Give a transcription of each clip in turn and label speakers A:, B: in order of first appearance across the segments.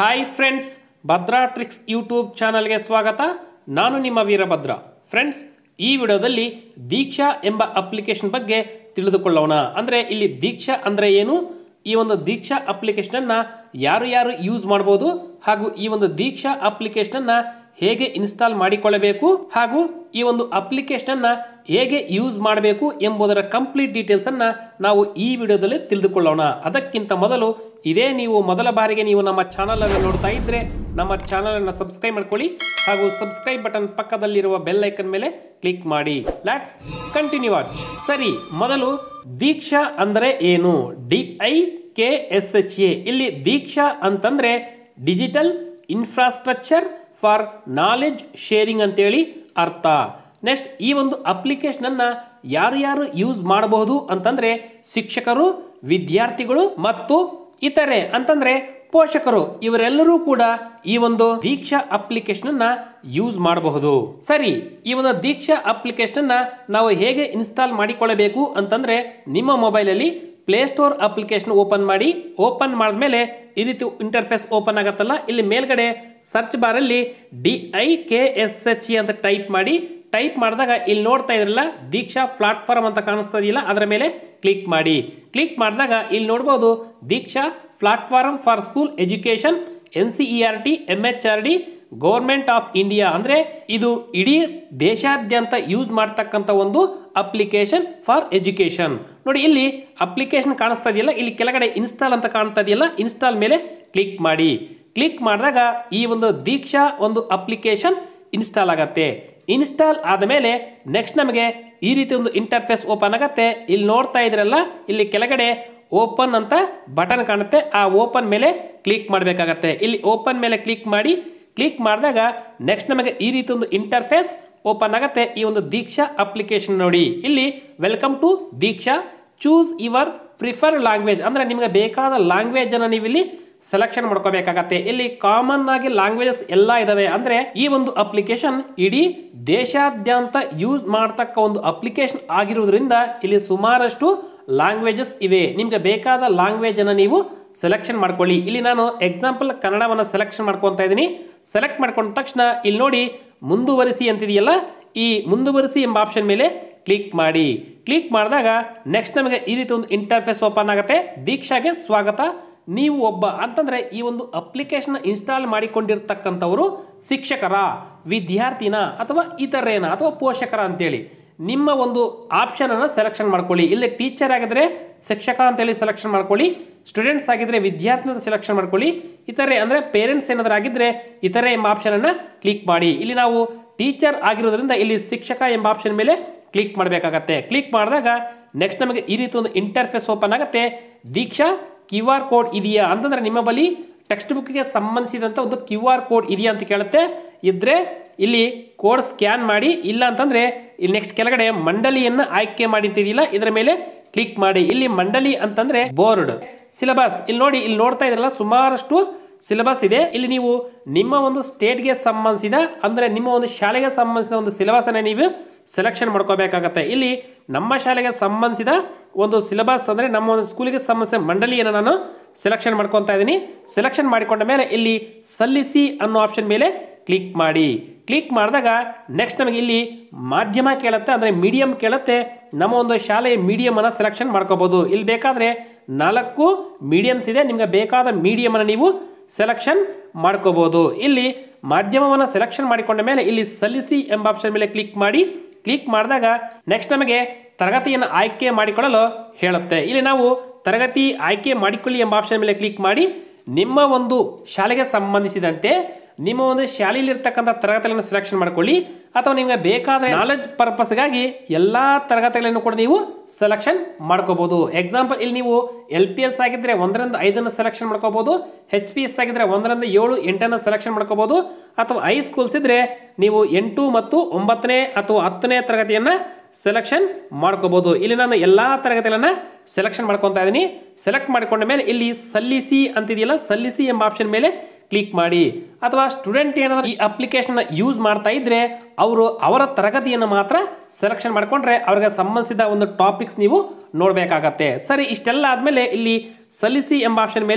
A: hi friends Bhadra tricks YouTube ಚಾನಲ್ಗೆ ಸ್ವಾಗತ ನಾನು ನಿಮ್ಮ ವೀರಭದ್ರ ಫ್ರೆಂಡ್ಸ್ ಈ ವಿಡಿಯೋದಲ್ಲಿ ದೀಕ್ಷಾ ಎಂಬ ಅಪ್ಲಿಕೇಶನ್ ಬಗ್ಗೆ ತಿಳಿದುಕೊಳ್ಳೋಣ ಅಂದರೆ ಇಲ್ಲಿ ದೀಕ್ಷಾ ಅಂದರೆ ಏನು ಈ ಒಂದು ದೀಕ್ಷಾ ಅಪ್ಲಿಕೇಶನನ್ನು ಯಾರು ಯಾರು ಯೂಸ್ ಮಾಡ್ಬೋದು ಹಾಗೂ ಈ ಒಂದು ದೀಕ್ಷಾ ಅಪ್ಲಿಕೇಶನನ್ನು ಹೇಗೆ ಇನ್ಸ್ಟಾಲ್ ಮಾಡಿಕೊಳ್ಳಬೇಕು ಹಾಗೂ ಈ ಒಂದು ಅಪ್ಲಿಕೇಶನ್ ಹೇಗೆ ಯೂಸ್ ಮಾಡಬೇಕು ಎಂಬುದರ ಕಂಪ್ಲೀಟ್ ಡೀಟೇಲ್ಸ್ ಅನ್ನ ನಾವು ಈ ವಿಡಿಯೋದಲ್ಲಿ ತಿಳಿದುಕೊಳ್ಳೋಣ ಅದಕ್ಕಿಂತ ಮೊದಲು ಇದೇ ನೀವು ಮೊದಲ ಬಾರಿಗೆ ನೀವು ನಮ್ಮ ಚಾನಲ್ ಅನ್ನು ನೋಡ್ತಾ ಇದ್ರೆ ನಮ್ಮ ಚಾನಲ್ ಅನ್ನು ಸಬ್ಸ್ಕ್ರೈಬ್ ಮಾಡ್ಕೊಳ್ಳಿ ಹಾಗೂ ಸಬ್ಸ್ಕ್ರೈಬ್ ಬಟನ್ ಪಕ್ಕದಲ್ಲಿರುವ ಬೆಲ್ ಐಕನ್ ಮೇಲೆ ಕ್ಲಿಕ್ ಮಾಡಿ ಲೆಟ್ಸ್ ಕಂಟಿನ್ಯೂ ವಾಚ್ ಸರಿ ಮೊದಲು ದೀಕ್ಷಾ ಅಂದರೆ ಏನು D I K S H A ಇಲ್ಲಿ ದೀಕ್ಷಾ ಅಂತಂದ್ರೆ digital infrastructure for knowledge sharing ಅಂತೇಳಿ ಅರ್ಥ ನೆಕ್ಸ್ಟ್ ಈ ಒಂದು ಅಪ್ಲಿಕೇಶನ್ ಅನ್ನ ಯಾರು ಯಾರು ಯೂಸ್ ಮಾಡಬಹುದು ಅಂತಂದ್ರೆ ಶಿಕ್ಷಕರು ವಿದ್ಯಾರ್ಥಿಗಳು ಮತ್ತು ಇತರೆ ಅಂತಂದ್ರೆ ಪೋಷಕರು ಇವರೆಲ್ಲರೂ ಕೂಡ ಈ ಒಂದು ದೀಕ್ಷಾ ಅಪ್ಲಿಕೇಶನ್ ಅನ್ನ ಯೂಸ್ ಮಾಡಬಹುದು ಸರಿ ಈ ಒಂದು ದೀಕ್ಷಾ ಅಪ್ಲಿಕೇಶನ್ ಅನ್ನ ನಾವು ಹೇಗೆ ಇನ್ಸ್ಟಾಲ್ ಮಾಡಿಕೊಳ್ಳಬೇಕು ಅಂತಂದ್ರೆ ನಿಮ್ಮ ಮೊಬೈಲಲ್ಲಿ ಪ್ಲೇಸ್ಟೋರ್ ಅಪ್ಲಿಕೇಶನ್ ಓಪನ್ ಮಾಡಿ ಓಪನ್ ಮಾಡಿದ್ಮೇಲೆ ಈ ರೀತಿ ಇಂಟರ್ಫೇಸ್ ಓಪನ್ ಆಗತ್ತಲ್ಲ ಇಲ್ಲಿ ಮೇಲ್ಗಡೆ ಸರ್ಚ್ ಬಾರಲ್ಲಿ D I K S H E ಅಂತ ಟೈಪ್ ಮಾಡಿ ಟೈಪ್ ಮಾಡಿದಾಗ ಇಲ್ಲಿ ನೋಡ್ತಾ ಇದ್ರಲ್ಲ ದೀಕ್ಷಾ ಪ್ಲಾಟ್ಫಾರ್ಮ್ ಅಂತ ಕಾಣಿಸ್ತಾ ಇದೆಯಲ್ಲ ಅದರ ಮೇಲೆ ಕ್ಲಿಕ್ ಮಾಡಿ ಕ್ಲಿಕ್ ಮಾಡಿದಾಗ ಇಲ್ಲಿ ನೋಡ್ಬೋದು Diksha platform for school education N C E R T M H R D government of India ಅಂದರೆ ಇದು ಇಡೀ ದೇಶಾದ್ಯಂತ ಯೂಸ್ ಮಾಡ್ತಕ್ಕಂಥ ಒಂದು ಅಪ್ಲಿಕೇಶನ್ ಫಾರ್ ಎಜುಕೇಶನ್ ನೋಡಿ ಇಲ್ಲಿ ಅಪ್ಲಿಕೇಶನ್ ಕಾಣಿಸ್ತಾ ಇದೆಯಲ್ಲ ಇಲ್ಲಿ ಕೆಳಗಡೆ ಇನ್ಸ್ಟಾಲ್ ಅಂತ ಕಾಣ್ತಾ ಇದೆಯಲ್ಲ ಇನ್ಸ್ಟಾಲ್ ಮೇಲೆ ಕ್ಲಿಕ್ ಮಾಡಿ ಕ್ಲಿಕ್ ಮಾಡಿದಾಗ ಈ ಒಂದು ದೀಕ್ಷಾ ಒಂದು ಅಪ್ಲಿಕೇಶನ್ ಇನ್ಸ್ಟಾಲ್ ಆಗತ್ತೆ ಇನ್ಸ್ಟಾಲ್ ಆದಮೇಲೆ ನೆಕ್ಸ್ಟ್ ನಮಗೆ ಈ ರೀತಿ ಒಂದು ಇಂಟರ್ಫೇಸ್ ಓಪನ್ ಆಗತ್ತೆ ಇಲ್ಲಿ ನೋಡ್ತಾ ಇದ್ರಲ್ಲ ಇಲ್ಲಿ ಕೆಳಗಡೆ ಓಪನ್ ಅಂತ ಬಟನ್ ಕಾಣುತ್ತೆ ಆ ಓಪನ್ ಮೇಲೆ ಕ್ಲಿಕ್ ಮಾಡಬೇಕಾಗತ್ತೆ ಇಲ್ಲಿ ಓಪನ್ ಮೇಲೆ ಕ್ಲಿಕ್ ಮಾಡಿ ಕ್ಲಿಕ್ ಮಾಡಿದಾಗ ನೆಕ್ಸ್ಟ್ ನಮಗೆ ಈ ರೀತಿ ಒಂದು ಇಂಟರ್ಫೇಸ್ ಓಪನ್ ಆಗುತ್ತೆ ಈ ಒಂದು ದೀಕ್ಷಾ ಅಪ್ಲಿಕೇಶನ್ ನೋಡಿ ಇಲ್ಲಿ welcome to Diksha choose your prefer language ಅಂದರೆ ನಿಮಗೆ ಬೇಕಾದ ಲ್ಯಾಂಗ್ವೇಜ್ ಅನ್ನು ನೀವು ಇಲ್ಲಿ ಸೆಲೆಕ್ಷನ್ ಮಾಡ್ಕೋಬೇಕಾಗತ್ತೆ ಇಲ್ಲಿ ಕಾಮನ್ ಆಗಿ ಲ್ಯಾಂಗ್ವೇಜಸ್ ಎಲ್ಲ ಇದಾವೆ ಅಂದ್ರೆ ಈ ಒಂದು ಅಪ್ಲಿಕೇಶನ್ ಇಡೀ ದೇಶಾದ್ಯಂತ ಯೂಸ್ ಮಾಡ್ತಕ್ಕ ಒಂದು ಅಪ್ಲಿಕೇಶನ್ ಆಗಿರುವುದರಿಂದ ಇಲ್ಲಿ ಸುಮಾರಷ್ಟು ಲ್ಯಾಂಗ್ವೇಜಸ್ ಇವೆ ನಿಮ್ಗೆ ಬೇಕಾದ ಲ್ಯಾಂಗ್ವೇಜ್ ಅನ್ನು ನೀವು ಸೆಲೆಕ್ಷನ್ ಮಾಡ್ಕೊಳ್ಳಿ ಇಲ್ಲಿ ನಾನು ಎಕ್ಸಾಂಪಲ್ ಕನ್ನಡವನ್ನು ಸೆಲೆಕ್ಷನ್ ಮಾಡ್ಕೊತಾ ಇದ್ದೀನಿ ಸೆಲೆಕ್ಟ್ ಮಾಡ್ಕೊಂಡ ತಕ್ಷಣ ಇಲ್ಲಿ ನೋಡಿ ಮುಂದುವರಿಸಿ ಅಂತಿದೆಯಲ್ಲ ಈ ಮುಂದುವರಿಸಿ ಎಂಬ ಆಪ್ಷನ್ ಮೇಲೆ ಕ್ಲಿಕ್ ಮಾಡಿ ಕ್ಲಿಕ್ ಮಾಡಿದಾಗ ನೆಕ್ಸ್ಟ್ ನಮಗೆ ಈ ರೀತಿ ಒಂದು ಇಂಟರ್ಫೇಸ್ ಓಪನ್ ಆಗುತ್ತೆ ದೀಕ್ಷಾಗೆ ಸ್ವಾಗತ ನೀವು ಒಬ್ಬ ಅಂತಂದ್ರೆ ಈ ಒಂದು ಅಪ್ಲಿಕೇಶನ್ ಇನ್ಸ್ಟಾಲ್ ಮಾಡಿಕೊಂಡಿರ್ತಕ್ಕಂಥವರು ಶಿಕ್ಷಕರ ವಿದ್ಯಾರ್ಥಿನ ಅಥವಾ ಇತರೇನ ಅಥವಾ ಪೋಷಕರ ಅಂತೇಳಿ ನಿಮ್ಮ ಒಂದು ಆಪ್ಷನ್ ಅನ್ನು ಸೆಲೆಕ್ಷನ್ ಮಾಡ್ಕೊಳ್ಳಿ ಇಲ್ಲಿ ಟೀಚರ್ ಆಗಿದ್ರೆ ಶಿಕ್ಷಕ ಅಂತೇಳಿ ಸೆಲೆಕ್ಷನ್ ಮಾಡ್ಕೊಳ್ಳಿ ಸ್ಟೂಡೆಂಟ್ಸ್ ಆಗಿದ್ರೆ ವಿದ್ಯಾರ್ಥಿ ಅಂತ ಸೆಲೆಕ್ಷನ್ ಮಾಡ್ಕೊಳ್ಳಿ ಇತರೆ ಅಂದರೆ ಪೇರೆಂಟ್ಸ್ ಏನಾದರೂ ಆಗಿದ್ರೆ ಇತರೆ ಎಂಬ ಆಪ್ಷನ್ ಅನ್ನು ಕ್ಲಿಕ್ ಮಾಡಿ ಇಲ್ಲಿ ನಾವು ಟೀಚರ್ ಆಗಿರೋದ್ರಿಂದ ಇಲ್ಲಿ ಶಿಕ್ಷಕ ಎಂಬ ಆಪ್ಷನ್ ಮೇಲೆ ಕ್ಲಿಕ್ ಮಾಡಬೇಕಾಗತ್ತೆ ಕ್ಲಿಕ್ ಮಾಡಿದಾಗ ನೆಕ್ಸ್ಟ್ ನಮಗೆ ಈ ರೀತಿ ಒಂದು ಇಂಟರ್ಫೇಸ್ ಓಪನ್ ಆಗುತ್ತೆ ದೀಕ್ಷಾ ಕ್ಯೂ ಆರ್ ಕೋಡ್ ಇದೆಯಾ ಅಂತಂದ್ರೆ ನಿಮ್ಮ ಬಳಿ ಟೆಕ್ಸ್ಟ್ ಬುಕ್ಗೆ ಸಂಬಂಧಿಸಿದಂಥ ಒಂದು ಕ್ಯೂ ಆರ್ ಕೋಡ್ ಇದೆಯಾ ಅಂತ ಕೇಳುತ್ತೆ ಇದ್ರೆ ಇಲ್ಲಿ ಕೋಡ್ ಸ್ಕ್ಯಾನ್ ಮಾಡಿ ಇಲ್ಲ ಅಂತಂದ್ರೆ ಇಲ್ಲಿ ನೆಕ್ಸ್ಟ್ ಕೆಳಗಡೆ ಮಂಡಳಿಯನ್ನು ಆಯ್ಕೆ ಮಾಡಿದ್ದಿಲ್ಲ ಇದರ ಮೇಲೆ ಕ್ಲಿಕ್ ಮಾಡಿ ಇಲ್ಲಿ ಮಂಡಳಿ ಅಂತಂದ್ರೆ ಬೋರ್ಡ್ ಸಿಲೆಬಸ್ ಇಲ್ಲಿ ನೋಡಿ ಇಲ್ಲಿ ನೋಡ್ತಾ ಇದ್ರಲ್ಲ ಸುಮಾರಷ್ಟು ಸಿಲೆಬಸ್ ಇದೆ ಇಲ್ಲಿ ನೀವು ನಿಮ್ಮ ಒಂದು ಸ್ಟೇಟ್ಗೆ ಸಂಬಂಧಿಸಿದ ಅಂದರೆ ನಿಮ್ಮ ಒಂದು ಶಾಲೆಗೆ ಸಂಬಂಧಿಸಿದ ಒಂದು ಸಿಲೆಬಸ್ ಅನ್ನು ನೀವು ಸೆಲೆಕ್ಷನ್ ಮಾಡ್ಕೋಬೇಕಾಗತ್ತೆ ಇಲ್ಲಿ ನಮ್ಮ ಶಾಲೆಗೆ ಸಂಬಂಧಿಸಿದ ಒಂದು ಸಿಲೆಬಸ್ ಅಂದರೆ ನಮ್ಮ ಒಂದು ಸ್ಕೂಲಿಗೆ ಸಂಬಂಧಿಸಿದ ಮಂಡಳಿಯನ್ನು ನಾನು ಸೆಲೆಕ್ಷನ್ ಮಾಡ್ಕೊತಾ ಇದ್ದೀನಿ ಸೆಲೆಕ್ಷನ್ ಮಾಡಿಕೊಂಡ ಮೇಲೆ ಇಲ್ಲಿ ಸಲ್ಲಿಸಿ ಅನ್ನೋ ಆಪ್ಷನ್ ಮೇಲೆ ಕ್ಲಿಕ್ ಮಾಡಿ ಕ್ಲಿಕ್ ಮಾಡಿದಾಗ ನೆಕ್ಸ್ಟ್ ನಮಗೆ ಇಲ್ಲಿ ಮಾಧ್ಯಮ ಕೇಳುತ್ತೆ ಅಂದರೆ ಮೀಡಿಯಂ ಕೇಳುತ್ತೆ ನಮ್ಮ ಒಂದು ಶಾಲೆಯ ಮೀಡಿಯಮನ್ನು ಸೆಲೆಕ್ಷನ್ ಮಾಡ್ಕೋಬೋದು ಇಲ್ಲಿ ಬೇಕಾದರೆ ನಾಲ್ಕು ಮೀಡಿಯಮ್ಸ್ ಇದೆ ನಿಮಗೆ ಬೇಕಾದ ಮೀಡಿಯಮನ್ನು ನೀವು ಸೆಲೆಕ್ಷನ್ ಮಾಡ್ಕೋಬೋದು ಇಲ್ಲಿ ಮಾಧ್ಯಮವನ್ನು ಸೆಲೆಕ್ಷನ್ ಮಾಡಿಕೊಂಡ ಮೇಲೆ ಇಲ್ಲಿ ಸಲ್ಲಿಸಿ ಎಂಬ ಆಪ್ಷನ್ ಮೇಲೆ ಕ್ಲಿಕ್ ಮಾಡಿ ಕ್ಲಿಕ್ ಮಾಡಿದಾಗ ನೆಕ್ಸ್ಟ್ ನಮಗೆ ತರಗತಿಯನ್ನು ಆಯ್ಕೆ ಮಾಡಿಕೊಳ್ಳಲು ಹೇಳುತ್ತೆ ಇಲ್ಲಿ ನಾವು ತರಗತಿ ಆಯ್ಕೆ ಮಾಡಿಕೊಳ್ಳಿ ಎಂಬ ಆಪ್ಷನ್ ಮೇಲೆ ಕ್ಲಿಕ್ ಮಾಡಿ ನಿಮ್ಮ ಒಂದು ಶಾಲೆಗೆ ಸಂಬಂಧಿಸಿದಂತೆ ನಿಮ್ಮ ಒಂದು ಶಾಲೆಯಲ್ಲಿರ್ತಕ್ಕಂಥ ತರಗತಿಗಳನ್ನು ಸೆಲೆಕ್ಷನ್ ಮಾಡ್ಕೊಳ್ಳಿ ಅಥವಾ ನಿಮಗೆ ಬೇಕಾದ ನಾಲೆಜ್ ಪರ್ಪಸ್ಗಾಗಿ ಎಲ್ಲ ತರಗತಿಗಳನ್ನು ಕೂಡ ನೀವು ಸೆಲೆಕ್ಷನ್ ಮಾಡ್ಕೋಬಹುದು ಎಕ್ಸಾಂಪಲ್ ಇಲ್ಲಿ ನೀವು ಎಲ್ ಪಿ ಎಸ್ ಆಗಿದ್ರೆ ಒಂದರಿಂದ ಐದನ್ನು ಸೆಲೆಕ್ಷನ್ ಮಾಡ್ಕೋಬಹುದು ಹೆಚ್ ಪಿ ಎಸ್ ಆಗಿದ್ರೆ ಒಂದರಿಂದ ಏಳು ಎಂಟನ್ನು ಸೆಲೆಕ್ಷನ್ ಮಾಡ್ಕೋಬಹುದು ಅಥವಾ ಐ ಸ್ಕೂಲ್ಸ್ ಇದ್ರೆ ನೀವು ಎಂಟು ಮತ್ತು ಒಂಬತ್ತನೇ ಅಥವಾ ಹತ್ತನೇ ತರಗತಿಯನ್ನು ಸೆಲೆಕ್ಷನ್ ಮಾಡ್ಕೋಬಹುದು ಇಲ್ಲಿ ನಾನು ಎಲ್ಲಾ ತರಗತಿಗಳನ್ನ ಸೆಲೆಕ್ಷನ್ ಮಾಡ್ಕೊತಾ ಇದ್ದೀನಿ ಸೆಲೆಕ್ಟ್ ಮಾಡಿಕೊಂಡ ಮೇಲೆ ಇಲ್ಲಿ ಸಲ್ಲಿಸಿ ಅಂತಿದೆಯಲ್ಲ ಸಲ್ಲಿಸಿ ಎಂಬ ಆಪ್ಷನ್ ಮೇಲೆ ಕ್ಲಿಕ್ ಮಾಡಿ ಅಥವಾ ಸ್ಟೂಡೆಂಟ್ ಏನಾದರೂ ಈ ಅಪ್ಲಿಕೇಶನ್ ಯೂಸ್ ಮಾಡ್ತಾ ಇದ್ರೆ ಅವರು ಅವರ ತರಗತಿಯನ್ನು ಮಾತ್ರ ಸೆಲೆಕ್ಷನ್ ಮಾಡ್ಕೊಂಡ್ರೆ ಅವ್ರಿಗೆ ಸಂಬಂಧಿಸಿದ ಒಂದು ಟಾಪಿಕ್ಸ್ ನೀವು ನೋಡಬೇಕಾಗತ್ತೆ ಸರಿ ಇಷ್ಟೆಲ್ಲ ಆದಮೇಲೆ ಇಲ್ಲಿ ಸಲ್ಲಿಸಿ ಎಂಬ ಆಪ್ಷನ್ ಮೇಲೆ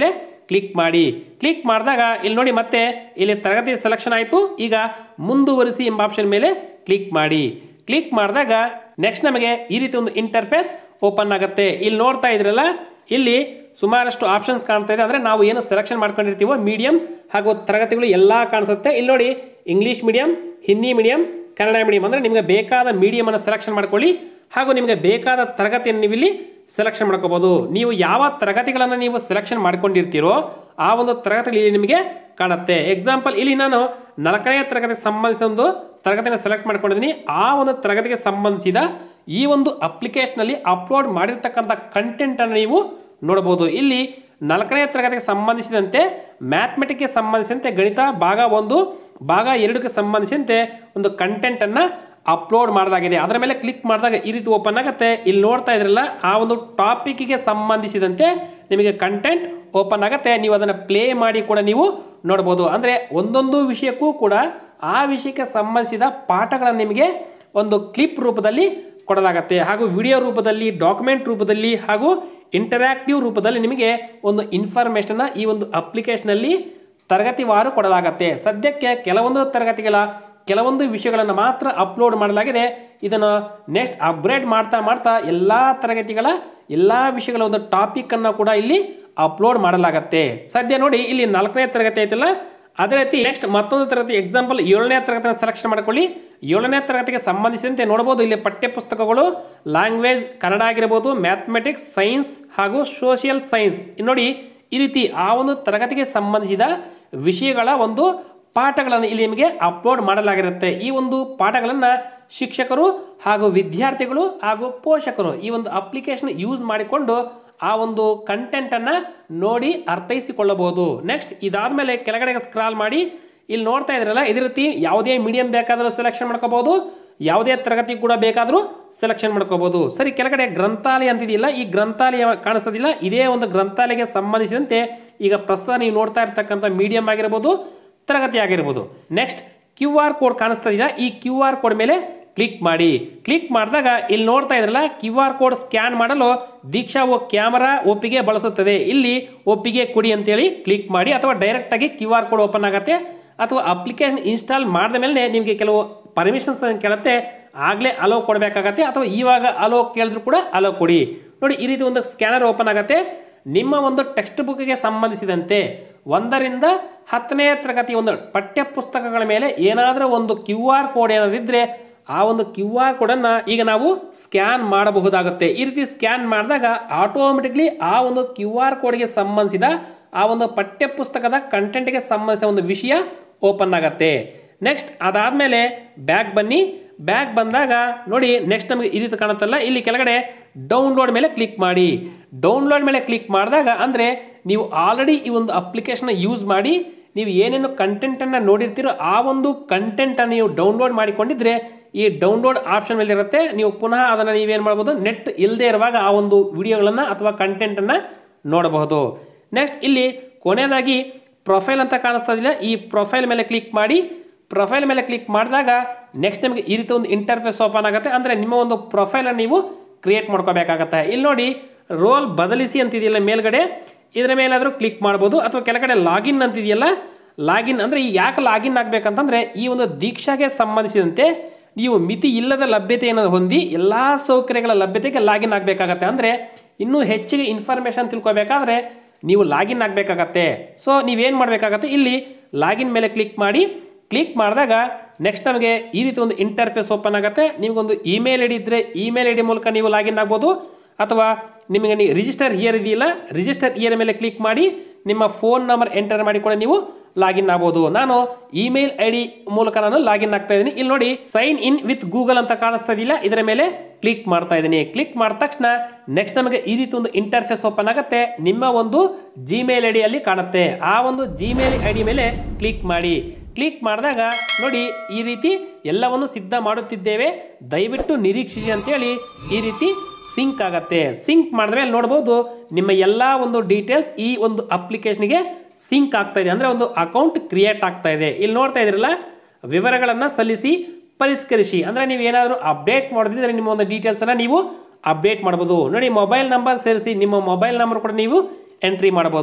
A: ಕ್ಲಿಕ್ ಮಾಡಿ ಕ್ಲಿಕ್ ಮಾಡಿದಾಗ ಇಲ್ಲಿ ನೋಡಿ ಮತ್ತೆ ಇಲ್ಲಿ ತರಗತಿ ಸೆಲೆಕ್ಷನ್ ಆಯಿತು ಈಗ ಮುಂದುವರಿಸಿ ಎಂಬ ಆಪ್ಷನ್ ಮೇಲೆ ಕ್ಲಿಕ್ ಮಾಡಿ ಕ್ಲಿಕ್ ಮಾಡಿದಾಗ ನೆಕ್ಸ್ಟ್ ನಮಗೆ ಈ ರೀತಿ ಒಂದು ಇಂಟರ್ಫೇಸ್ ಓಪನ್ ಆಗುತ್ತೆ ಇಲ್ಲಿ ನೋಡ್ತಾ ಇದ್ರಲ್ಲ ಇಲ್ಲಿ ಸುಮಾರಷ್ಟು ಆಪ್ಷನ್ಸ್ ಕಾಣ್ತಾ ಇದೆ ಅಂದರೆ ನಾವು ಏನು ಸೆಲೆಕ್ಷನ್ ಮಾಡ್ಕೊಂಡಿರ್ತೀವೋ ಮೀಡಿಯಂ ಹಾಗೂ ತರಗತಿಗಳು ಎಲ್ಲ ಕಾಣಿಸುತ್ತೆ ಇಲ್ಲಿ ನೋಡಿ English medium Hindi medium Kannada medium ಅಂದರೆ ನಿಮಗೆ ಬೇಕಾದ ಮೀಡಿಯಮನ್ನು ಸೆಲೆಕ್ಷನ್ ಮಾಡ್ಕೊಳ್ಳಿ ಹಾಗೂ ನಿಮಗೆ ಬೇಕಾದ ತರಗತಿಯನ್ನು ನೀವು ಇಲ್ಲಿ ಸೆಲೆಕ್ಷನ್ ಮಾಡ್ಕೋಬೋದು ನೀವು ಯಾವ ತರಗತಿಗಳನ್ನು ನೀವು ಸೆಲೆಕ್ಷನ್ ಮಾಡ್ಕೊಂಡಿರ್ತೀರೋ ಆ ಒಂದು ತರಗತಿಗಳು ಇಲ್ಲಿ ನಿಮಗೆ ಕಾಣುತ್ತೆ ಎಕ್ಸಾಂಪಲ್ ಇಲ್ಲಿ ನಾನು ನಾಲ್ಕನೇ ತರಗತಿಗೆ ಸಂಬಂಧಿಸಿದ ಒಂದು ತರಗತಿನ ಸೆಲೆಕ್ಟ್ ಮಾಡ್ಕೊಂಡಿದ್ದೀನಿ ಆ ಒಂದು ತರಗತಿಗೆ ಸಂಬಂಧಿಸಿದ ಈ ಒಂದು ಅಪ್ಲಿಕೇಶನಲ್ಲಿ ಅಪ್ಲೋಡ್ ಮಾಡಿರ್ತಕ್ಕಂಥ ಕಂಟೆಂಟನ್ನು ನೀವು ನೋಡಬಹುದು ಇಲ್ಲಿ ನಾಲ್ಕನೇ ತರಗತಿಗೆ ಸಂಬಂಧಿಸಿದಂತೆ ಮ್ಯಾಥಮೆಟಿಕ್ಗೆ ಸಂಬಂಧಿಸಿದಂತೆ ಗಣಿತ ಭಾಗ ಒಂದು ಭಾಗ ಎರಡಕ್ಕೆ ಸಂಬಂಧಿಸಿದಂತೆ ಒಂದು ಕಂಟೆಂಟನ್ನು ಅಪ್ಲೋಡ್ ಮಾಡಲಾಗಿದೆ ಅದರ ಮೇಲೆ ಕ್ಲಿಕ್ ಮಾಡಿದಾಗ ಈ ರೀತಿ ಓಪನ್ ಆಗುತ್ತೆ ಇಲ್ಲಿ ನೋಡ್ತಾ ಇದ್ರಲ್ಲ ಆ ಒಂದು ಟಾಪಿಕ್ಗೆ ಸಂಬಂಧಿಸಿದಂತೆ ನಿಮಗೆ ಕಂಟೆಂಟ್ ಓಪನ್ ಆಗುತ್ತೆ ನೀವು ಅದನ್ನು ಪ್ಲೇ ಮಾಡಿ ಕೂಡ ನೀವು ನೋಡ್ಬೋದು ಅಂದರೆ ಒಂದೊಂದು ವಿಷಯಕ್ಕೂ ಕೂಡ ಆ ವಿಷಯಕ್ಕೆ ಸಂಬಂಧಿಸಿದ ಪಾಠಗಳನ್ನು ನಿಮಗೆ ಒಂದು ಕ್ಲಿಪ್ ರೂಪದಲ್ಲಿ ಕೊಡಲಾಗುತ್ತೆ ಹಾಗೂ ವಿಡಿಯೋ ರೂಪದಲ್ಲಿ ಡಾಕ್ಯುಮೆಂಟ್ ರೂಪದಲ್ಲಿ ಹಾಗೂ ಇಂಟರಾಕ್ಟಿವ್ ರೂಪದಲ್ಲಿ ನಿಮಗೆ ಒಂದು ಇನ್ಫಾರ್ಮೇಷನ್ನ ಈ ಒಂದು ಅಪ್ಲಿಕೇಶನಲ್ಲಿ ತರಗತಿವಾರು ಕೊಡಲಾಗುತ್ತೆ ಸದ್ಯಕ್ಕೆ ಕೆಲವೊಂದು ತರಗತಿಗಳ ಕೆಲವೊಂದು ವಿಷಯಗಳನ್ನು ಮಾತ್ರ ಅಪ್ಲೋಡ್ ಮಾಡಲಾಗಿದೆ ಇದನ್ನು ನೆಕ್ಸ್ಟ್ ಅಪ್ಗ್ರೇಡ್ ಮಾಡ್ತಾ ಮಾಡ್ತಾ ಎಲ್ಲ ತರಗತಿಗಳ ಎಲ್ಲ ವಿಷಯಗಳ ಒಂದು ಟಾಪಿಕನ್ನು ಕೂಡ ಇಲ್ಲಿ ಅಪ್ಲೋಡ್ ಮಾಡಲಾಗುತ್ತೆ ಸದ್ಯ ನೋಡಿ ಇಲ್ಲಿ ನಾಲ್ಕನೇ ತರಗತಿ ಐತಲ್ಲ ಅದೇ ರೀತಿ ನೆಕ್ಸ್ಟ್ ಮತ್ತೊಂದು ತರಗತಿ ಎಕ್ಸಾಂಪಲ್ ಏಳನೇ ತರಗತಿನ ಸೆಲೆಕ್ಷನ್ ಮಾಡ್ಕೊಳ್ಳಿ ಏಳನೇ ತರಗತಿಗೆ ಸಂಬಂಧಿಸಿದಂತೆ ನೋಡಬಹುದು ಇಲ್ಲಿ ಪಠ್ಯ ಪುಸ್ತಕಗಳು ಲ್ಯಾಂಗ್ವೇಜ್ ಕನ್ನಡ ಆಗಿರ್ಬೋದು ಮ್ಯಾಥಮೆಟಿಕ್ಸ್ ಸೈನ್ಸ್ ಹಾಗೂ ಸೋಷಿಯಲ್ ಸೈನ್ಸ್ ನೋಡಿ ಈ ರೀತಿ ಆ ಒಂದು ತರಗತಿಗೆ ಸಂಬಂಧಿಸಿದ ವಿಷಯಗಳ ಒಂದು ಪಾಠಗಳನ್ನು ಇಲ್ಲಿ ನಿಮಗೆ ಅಪ್ಲೋಡ್ ಮಾಡಲಾಗಿರುತ್ತೆ ಈ ಒಂದು ಪಾಠಗಳನ್ನು ಶಿಕ್ಷಕರು ಹಾಗೂ ವಿದ್ಯಾರ್ಥಿಗಳು ಹಾಗೂ ಪೋಷಕರು ಈ ಒಂದು ಅಪ್ಲಿಕೇಶನ್ ಯೂಸ್ ಮಾಡಿಕೊಂಡು ಆ ಒಂದು ಕಂಟೆಂಟನ್ನು ನೋಡಿ ಅರ್ಥೈಸಿಕೊಳ್ಳಬಹುದು ನೆಕ್ಸ್ಟ್ ಇದಾದಮೇಲೆ ಕೆಳಗಡೆಗೆ ಸ್ಕ್ರಾಲ್ ಮಾಡಿ ಇಲ್ಲಿ ನೋಡ್ತಾ ಇದ್ರಲ್ಲ ಇದೇ ರೀತಿ ಯಾವುದೇ ಮೀಡಿಯಂ ಬೇಕಾದರೂ ಸೆಲೆಕ್ಷನ್ ಮಾಡ್ಕೋಬಹುದು ಯಾವುದೇ ತರಗತಿ ಕೂಡ ಬೇಕಾದರೂ ಸೆಲೆಕ್ಷನ್ ಮಾಡ್ಕೋಬಹುದು ಸರಿ ಕೆಳಗಡೆ ಗ್ರಂಥಾಲಯ ಅಂತಿದೆಯಲ್ಲ ಈ ಗ್ರಂಥಾಲಯ ಕಾಣಿಸ್ತದಿಲ್ಲ ಇದೇ ಒಂದು ಗ್ರಂಥಾಲಯಕ್ಕೆ ಸಂಬಂಧಿಸಿದಂತೆ ಈಗ ಪ್ರಸ್ತುತ ನೀವು ನೋಡ್ತಾ ಇರ್ತಕ್ಕಂಥ ಮೀಡಿಯಂ ಆಗಿರ್ಬೋದು ತರಗತಿ ಆಗಿರ್ಬೋದು ನೆಕ್ಸ್ಟ್ ಕ್ಯೂ ಆರ್ ಕೋಡ್ ಕಾಣಿಸ್ತಾ ಇದೆಯಾ ಈ ಕ್ಯೂ ಆರ್ ಕೋಡ್ ಮೇಲೆ ಕ್ಲಿಕ್ ಮಾಡಿ ಕ್ಲಿಕ್ ಮಾಡಿದಾಗ ಇಲ್ಲಿ ನೋಡ್ತಾ ಇದ್ರಲ್ಲ ಕ್ಯೂ ಆರ್ ಕೋಡ್ ಸ್ಕ್ಯಾನ್ ಮಾಡಲು ದೀಕ್ಷಾ ಓ ಕ್ಯಾಮರಾ ಒಪ್ಪಿಗೆ ಬಳಸುತ್ತದೆ ಇಲ್ಲಿ ಒಪ್ಪಿಗೆ ಕೊಡಿ ಅಂತೇಳಿ ಕ್ಲಿಕ್ ಮಾಡಿ ಅಥವಾ ಡೈರೆಕ್ಟಾಗಿ ಕ್ಯೂ ಆರ್ ಕೋಡ್ ಓಪನ್ ಆಗುತ್ತೆ ಅಥವಾ ಅಪ್ಲಿಕೇಶನ್ ಇನ್ಸ್ಟಾಲ್ ಮಾಡಿದ ಮೇಲೆ ನಿಮಗೆ ಕೆಲವು ಪರ್ಮಿಷನ್ಸ್ ಕೇಳುತ್ತೆ ಆಗಲೇ ಅಲೋ ಕೊಡಬೇಕಾಗತ್ತೆ ಅಥವಾ ಇವಾಗ ಅಲೋ ಕೇಳಿದ್ರು ಕೂಡ ಅಲೋ ಕೊಡಿ ನೋಡಿ ಈ ರೀತಿ ಒಂದು ಸ್ಕ್ಯಾನರ್ ಓಪನ್ ಆಗುತ್ತೆ ನಿಮ್ಮ ಒಂದು ಟೆಕ್ಸ್ಟ್ ಬುಕ್ಗೆ ಸಂಬಂಧಿಸಿದಂತೆ ಒಂದರಿಂದ ಹತ್ತನೇ ತರಗತಿ ಒಂದು ಪಠ್ಯ ಪುಸ್ತಕಗಳ ಮೇಲೆ ಏನಾದರೂ ಒಂದು ಕ್ಯೂ ಆರ್ ಕೋಡ್ ಏನಾದ್ರು ಇದ್ದರೆ ಆ ಒಂದು ಕ್ಯೂ ಆರ್ ಕೋಡನ್ನು ಈಗ ನಾವು ಸ್ಕ್ಯಾನ್ ಮಾಡಬಹುದಾಗುತ್ತೆ ಈ ರೀತಿ ಸ್ಕ್ಯಾನ್ ಮಾಡಿದಾಗ ಆಟೋಮೆಟಿಕ್ಲಿ ಆ ಒಂದು ಕ್ಯೂ ಆರ್ ಕೋಡ್ಗೆ ಸಂಬಂಧಿಸಿದ ಆ ಒಂದು ಪಠ್ಯ ಪುಸ್ತಕದ ಕಂಟೆಂಟ್ಗೆ ಸಂಬಂಧಿಸಿದ ಒಂದು ವಿಷಯ ಓಪನ್ ಆಗುತ್ತೆ ನೆಕ್ಸ್ಟ್ ಅದಾದಮೇಲೆ ಬ್ಯಾಗ್ ಬನ್ನಿ ಬ್ಯಾಗ್ ಬಂದಾಗ ನೋಡಿ ನೆಕ್ಸ್ಟ್ ನಮಗೆ ಈ ರೀತಿ ಕಾಣುತ್ತಲ್ಲ ಇಲ್ಲಿ ಕೆಳಗಡೆ ಡೌನ್ಲೋಡ್ ಮೇಲೆ ಕ್ಲಿಕ್ ಮಾಡಿ ಡೌನ್ಲೋಡ್ ಮೇಲೆ ಕ್ಲಿಕ್ ಮಾಡಿದಾಗ ಅಂದರೆ ನೀವು ಆಲ್ರೆಡಿ ಈ ಒಂದು ಅಪ್ಲಿಕೇಶನ್ ಯೂಸ್ ಮಾಡಿ ನೀವು ಏನೇನು ಕಂಟೆಂಟನ್ನು ನೋಡಿರ್ತೀರೋ ಆ ಒಂದು ಕಂಟೆಂಟನ್ನು ನೀವು ಡೌನ್ಲೋಡ್ ಮಾಡಿಕೊಂಡಿದ್ರೆ ಈ ಡೌನ್ಲೋಡ್ ಆಪ್ಷನ್ ಮೇಲೆ ಇರುತ್ತೆ ನೀವು ಪುನಃ ಅದನ್ನು ನೀವೇನು ಮಾಡ್ಬೋದು ನೆಟ್ ಇಲ್ಲದೆ ಇರುವಾಗ ಆ ಒಂದು ವಿಡಿಯೋಗಳನ್ನು ಅಥವಾ ಕಂಟೆಂಟನ್ನು ನೋಡಬಹುದು ನೆಕ್ಸ್ಟ್ ಇಲ್ಲಿ ಕೊನೆಯದಾಗಿ ಪ್ರೊಫೈಲ್ ಅಂತ ಕಾಣಿಸ್ತಾ ಇದೆಯಲ್ಲ ಈ ಪ್ರೊಫೈಲ್ ಮೇಲೆ ಕ್ಲಿಕ್ ಮಾಡಿ ಪ್ರೊಫೈಲ್ ಮೇಲೆ ಕ್ಲಿಕ್ ಮಾಡಿದಾಗ ನೆಕ್ಸ್ಟ್ ನಿಮಗೆ ಈ ರೀತಿ ಒಂದು ಇಂಟರ್ಫೇಸ್ ಓಪನ್ ಆಗುತ್ತೆ ಅಂದರೆ ನಿಮ್ಮ ಒಂದು ಪ್ರೊಫೈಲನ್ನು ನೀವು ಕ್ರಿಯೇಟ್ ಮಾಡ್ಕೋಬೇಕಾಗತ್ತೆ ಇಲ್ಲಿ ನೋಡಿ ರೋಲ್ ಬದಲಿಸಿ ಅಂತಿದೆಯಲ್ಲ ಮೇಲ್ಗಡೆ ಇದರ ಮೇಲಾದರೂ ಕ್ಲಿಕ್ ಮಾಡ್ಬೋದು ಅಥವಾ ಕೆಳಗಡೆ ಲಾಗಿನ್ ಅಂತಿದೆಯಲ್ಲ ಲಾಗಿನ್ ಅಂದರೆ ಈಗ ಯಾಕೆ ಲಾಗಿನ್ ಆಗಬೇಕಂತಂದರೆ ಈ ಒಂದು ದೀಕ್ಷಾಗೆ ಸಂಬಂಧಿಸಿದಂತೆ ನೀವು ಮಿತಿ ಇಲ್ಲದ ಲಭ್ಯತೆಯನ್ನು ಹೊಂದಿ ಎಲ್ಲ ಸೌಕರ್ಯಗಳ ಲಭ್ಯತೆಗೆ ಲಾಗಿನ್ ಆಗಬೇಕಾಗತ್ತೆ ಅಂದರೆ ಇನ್ನೂ ಹೆಚ್ಚಿಗೆ ಇನ್ಫಾರ್ಮೇಷನ್ ತಿಳ್ಕೊಬೇಕಾದ್ರೆ ನೀವು ಲಾಗಿನ್ ಆಗಬೇಕಾಗತ್ತೆ ಸೊ ನೀವೇನು ಮಾಡಬೇಕಾಗತ್ತೆ ಇಲ್ಲಿ ಲಾಗಿನ್ ಮೇಲೆ ಕ್ಲಿಕ್ ಮಾಡಿ ಕ್ಲಿಕ್ ಮಾಡಿದಾಗ ನೆಕ್ಸ್ಟ್ ನಮಗೆ ಈ ರೀತಿ ಒಂದು ಇಂಟರ್ಫೇಸ್ ಓಪನ್ ಆಗುತ್ತೆ ನಿಮಗೊಂದು ಇಮೇಲ್ ಐ ಡಿ ಇದ್ದರೆ ಇಮೇಲ್ ಐ ಡಿ ಮೂಲಕ ನೀವು ಲಾಗಿನ್ ಆಗ್ಬೋದು ಅಥವಾ ನಿಮಗೆ ನೀವು ರಿಜಿಸ್ಟರ್ ಇಯರ್ ಇದೆಯಲ್ಲ ರಿಜಿಸ್ಟರ್ ಇಯರ್ ಮೇಲೆ ಕ್ಲಿಕ್ ಮಾಡಿ ನಿಮ್ಮ ಫೋನ್ ನಂಬರ್ ಎಂಟರ್ ಮಾಡಿ ಕೂಡ ನೀವು ಲಾಗಿನ್ ಆಗ್ಬೋದು ನಾನು ಇಮೇಲ್ ಐ ಡಿ ಮೂಲಕ ನಾನು ಲಾಗಿನ್ ಆಗ್ತಾ ಇದ್ದೀನಿ ಇಲ್ಲಿ ನೋಡಿ ಸೈನ್ ಇನ್ ವಿತ್ ಗೂಗಲ್ ಅಂತ ಕಾಣಿಸ್ತಾ ಇದೆಯಲ್ಲ ಇದರ ಮೇಲೆ ಕ್ಲಿಕ್ ಮಾಡ್ತಾ ಇದ್ದೀನಿ ಕ್ಲಿಕ್ ಮಾಡಿದ ತಕ್ಷಣ ನೆಕ್ಸ್ಟ್ ನಮಗೆ ಈ ರೀತಿ ಒಂದು ಇಂಟರ್ಫೇಸ್ ಓಪನ್ ಆಗುತ್ತೆ ನಿಮ್ಮ ಒಂದು ಜಿಮೇಲ್ ಐ ಡಿಯಲ್ಲಿ ಕಾಣುತ್ತೆ ಆ ಒಂದು ಜಿಮೇಲ್ ಐ ಡಿ ಮೇಲೆ ಕ್ಲಿಕ್ ಮಾಡಿ ಕ್ಲಿಕ್ ಮಾಡಿದಾಗ ನೋಡಿ ಈ ರೀತಿ ಎಲ್ಲವನ್ನು ಸಿದ್ಧ ಮಾಡುತ್ತಿದ್ದೇವೆ ದಯವಿಟ್ಟು ನಿರೀಕ್ಷಿಸಿ ಅಂತೇಳಿ ಈ ರೀತಿ ಸಿಂಕ್ ಆಗತ್ತೆ ಸಿಂಕ್ ಮಾಡಿದ್ಮೇಲೆ ನೋಡ್ಬೋದು ನಿಮ್ಮ ಎಲ್ಲ ಒಂದು ಡೀಟೇಲ್ಸ್ ಈ ಒಂದು ಅಪ್ಲಿಕೇಶನ್ಗೆ ಸಿಂಕ್ ಆಗ್ತಾ ಇದೆ ಅಂದರೆ ಒಂದು ಅಕೌಂಟ್ ಕ್ರಿಯೇಟ್ ಆಗ್ತಾ ಇದೆ ಇಲ್ಲಿ ನೋಡ್ತಾ ಇದ್ರಲ್ಲ ವಿವರಗಳನ್ನು ಸಲ್ಲಿಸಿ ಪರಿಷ್ಕರಿಸಿ ಅಂದರೆ ನೀವು ಏನಾದರೂ ಅಪ್ಡೇಟ್ ಮಾಡೋದಿದ್ರೆ ನಿಮ್ಮ ಒಂದು ಡೀಟೇಲ್ಸನ್ನು ನೀವು ಅಪ್ಡೇಟ್ ಮಾಡ್ಬೋದು ನೋಡಿ ಮೊಬೈಲ್ ನಂಬರ್ ಸೇರಿಸಿ ನಿಮ್ಮ ಮೊಬೈಲ್ ನಂಬರ್ ಕೂಡ ನೀವು ಎಂಟ್ರಿ ಮಾಡ್ಬೋದು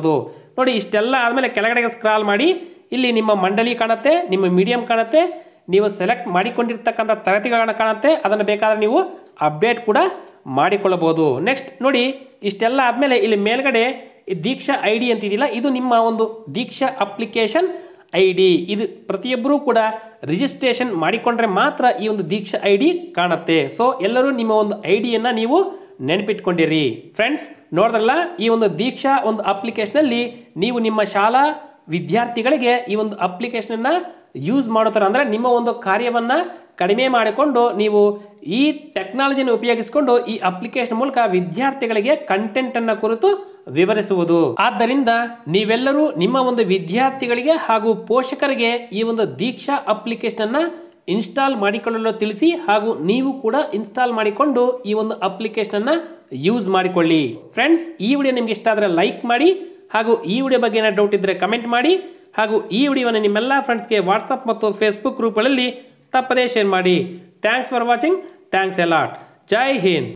A: ನೋಡಿ ಇಷ್ಟೆಲ್ಲ ಆದಮೇಲೆ ಕೆಳಗಡೆಗೆ ಸ್ಕ್ರಾಲ್ ಮಾಡಿ ಇಲ್ಲಿ ನಿಮ್ಮ ಮಂಡಳಿ ಕಾಣುತ್ತೆ ನಿಮ್ಮ ಮೀಡಿಯಂ ಕಾಣುತ್ತೆ ನೀವು ಸೆಲೆಕ್ಟ್ ಮಾಡಿಕೊಂಡಿರ್ತಕ್ಕಂಥ ತರಗತಿಗಳನ್ನ ಕಾಣುತ್ತೆ ಅದನ್ನು ಬೇಕಾದರೆ ನೀವು ಅಪ್ಡೇಟ್ ಕೂಡ ಮಾಡಿಕೊಳ್ಳಬಹುದು ನೆಕ್ಸ್ಟ್ ನೋಡಿ ಇಷ್ಟೆಲ್ಲ ಆದಮೇಲೆ ಇಲ್ಲಿ ಮೇಲ್ಗಡೆ ಈ ದೀಕ್ಷಾ ಐ ಡಿ ಅಂತಿದೆಯಲ್ಲ ಇದು ನಿಮ್ಮ ಒಂದು ದೀಕ್ಷಾ ಅಪ್ಲಿಕೇಶನ್ ಐ ಡಿ ಇದು ಪ್ರತಿಯೊಬ್ಬರೂ ಕೂಡ ರಿಜಿಸ್ಟ್ರೇಷನ್ ಮಾಡಿಕೊಂಡ್ರೆ ಮಾತ್ರ ಈ ಒಂದು ದೀಕ್ಷಾ ಐ ಡಿ ಕಾಣುತ್ತೆ ಸೊ ಎಲ್ಲರೂ ನಿಮ್ಮ ಒಂದು ಐ ಡಿಯನ್ನು ನೀವು ನೆನಪಿಟ್ಕೊಂಡಿರಿ ಫ್ರೆಂಡ್ಸ್ ನೋಡಿದ್ರಲ್ಲ ಈ ಒಂದು ದೀಕ್ಷಾ ಒಂದು ಅಪ್ಲಿಕೇಶನಲ್ಲಿ ನೀವು ನಿಮ್ಮ ಶಾಲಾ ವಿದ್ಯಾರ್ಥಿಗಳಿಗೆ ಈ ಒಂದು ಅಪ್ಲಿಕೇಶನನ್ನು ಯೂಸ್ ಮಾಡೋತರ ಅಂದರೆ ನಿಮ್ಮ ಒಂದು ಕಾರ್ಯವನ್ನು ಕಡಿಮೆ ಮಾಡಿಕೊಂಡು ನೀವು ಈ ಟೆಕ್ನಾಲಜಿನ ಉಪಯೋಗಿಸಿಕೊಂಡು ಈ ಅಪ್ಲಿಕೇಶನ್ ಮೂಲಕ ವಿದ್ಯಾರ್ಥಿಗಳಿಗೆ ಕಂಟೆಂಟನ್ನು ಕುರಿತು ವಿವರಿಸುವುದು ಆದ್ದರಿಂದ ನೀವೆಲ್ಲರೂ ನಿಮ್ಮ ಒಂದು ವಿದ್ಯಾರ್ಥಿಗಳಿಗೆ ಹಾಗೂ ಪೋಷಕರಿಗೆ ಈ ಒಂದು ದೀಕ್ಷಾ ಅಪ್ಲಿಕೇಶನ್ ಅನ್ನ ಇನ್ಸ್ಟಾಲ್ ಮಾಡಿಕೊಳ್ಳಲು ತಿಳಿಸಿ ಹಾಗೂ ನೀವು ಕೂಡ ಇನ್ಸ್ಟಾಲ್ ಮಾಡಿಕೊಂಡು ಈ ಒಂದು ಅಪ್ಲಿಕೇಶನ್ ಅನ್ನ ಯೂಸ್ ಮಾಡಿಕೊಳ್ಳಿ ಫ್ರೆಂಡ್ಸ್ ಈ ವಿಡಿಯೋ ನಿಮ್ಗೆ ಇಷ್ಟ ಆದರೆ ಲೈಕ್ ಮಾಡಿ ಹಾಗೂ ಈ ವಿಡಿಯೋ ಬಗ್ಗೆ ಏನಾದ್ರು ಡೌಟ್ ಇದ್ದರೆ ಕಮೆಂಟ್ ಮಾಡಿ ಹಾಗೂ ಈ ವಿಡಿಯೋವನ್ನು ನಿಮ್ಮೆಲ್ಲ ಫ್ರೆಂಡ್ಸ್ಗೆ ವಾಟ್ಸಪ್ ಮತ್ತು ಫೇಸ್ಬುಕ್ ಗ್ರೂಪ್ಗಳಲ್ಲಿ ತಪ್ಪದೇ ಶೇರ್ ಮಾಡಿ thanks for watching thanks a lot ಜೈ ಹಿಂದ್